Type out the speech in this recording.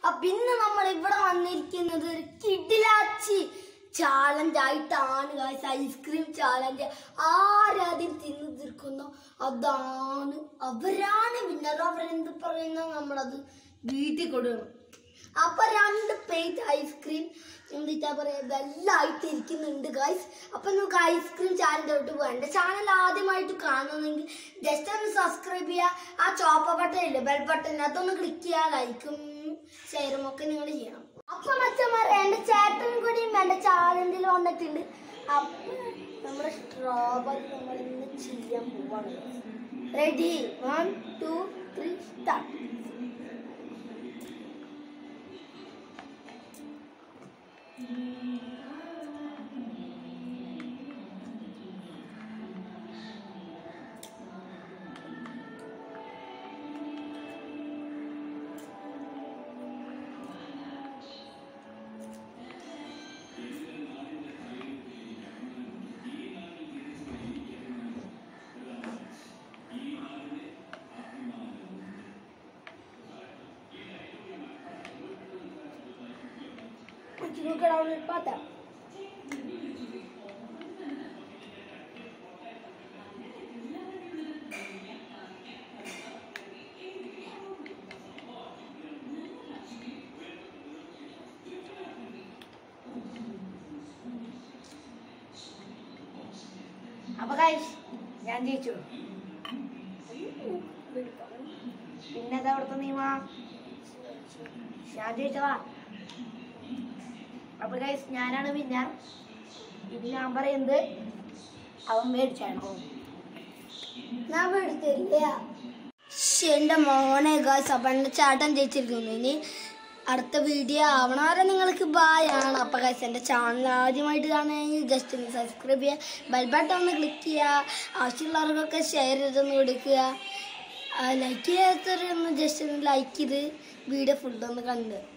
അപ്പൊ ഇന്ന് നമ്മൾ ഇവിടെ വന്നിരിക്കുന്നത് ഒരു കിടിലാച്ചി ചാലഞ്ച് ആയിട്ടാണ് ഗായ്സ് ഐസ്ക്രീം ചാലഞ്ച് ആരാദ്യം തിന്നു തീർക്കുന്നോ അതാണ് അവരാണ് വിന്നർ അവരെന്ത് പറയുന്നോ നമ്മളത് വീട്ടിൽ കൊടുക്കണം അപ്പൊ രണ്ട് പ്ലേറ്റ് ഐസ്ക്രീം എന്താ പറയാ വെള്ളമായിട്ട് ഇരിക്കുന്നുണ്ട് ഗൈസ് അപ്പൊ നമുക്ക് ഐസ്ക്രീം ചാനലിലോട്ട് പോകാം എന്റെ ചാനൽ ആദ്യമായിട്ട് കാണുന്നെങ്കിൽ ജസ്റ്റ് ഒന്ന് സബ്സ്ക്രൈബ് ചെയ്യുക ആ ചോപ്പ ബട്ടൺ ഇല്ലേ ബെൽ ബട്ടൺ അതൊന്ന് ക്ലിക്ക് ചെയ്യുക ലൈക്കും ഷെയറും ഒക്കെ നിങ്ങൾ ചെയ്യണം അപ്പൊ മച്ചന്മാരെ എന്റെ ചേട്ടനും കൂടിയും എന്റെ ചാനലിൽ വന്നിട്ടുണ്ട് അപ്പൊ നമ്മുടെ സ്ട്രോബറി നമ്മൾ ഇന്ന് ചെയ്യാൻ പോവാണ് ready one two three start നോക്കടാ അവിടെ പാത്ത അപ്പൊ guys, ഞാൻ ജയിച്ചു പിന്നെന്താ അവിടുത്തെ നിയമ ഞാൻ ജയിച്ചതാ അപ്പൊ ഗൈസ് ഞാനാണ് വിന്നർ ഇത് ഞാൻ പറയുന്നത് അവൻ മേടിച്ചാണോ ഞാൻ എടുത്തില്ല എന്റെ മോനെ ഗായ്സ് അപ്പൊ എന്റെ ചേട്ടൻ ജയിച്ചിരിക്കുന്നു ഇനി അടുത്ത വീഡിയോ ആവണവരെ നിങ്ങൾക്ക് ബായ് ആണ് അപ്പൊ ഗൈസ് എന്റെ ചാനൽ ആദ്യമായിട്ട് കാണുകയാണെങ്കിൽ ജസ്റ്റ് ഒന്ന് സബ്സ്ക്രൈബ് ചെയ്യുക ബെൽബട്ടൺ ഒന്ന് ക്ലിക്ക് ചെയ്യുക ആവശ്യമുള്ളവർക്കൊക്കെ ഷെയർ ചെയ്തൊന്ന് കൊടുക്കുക ലൈക്ക് ചെയ്യാത്തവരൊന്ന് ജസ്റ്റ് ഒന്ന് ലൈക്ക് ചെയ്ത് വീഡിയോ ഫുള്ളൊന്ന് കണ്ട്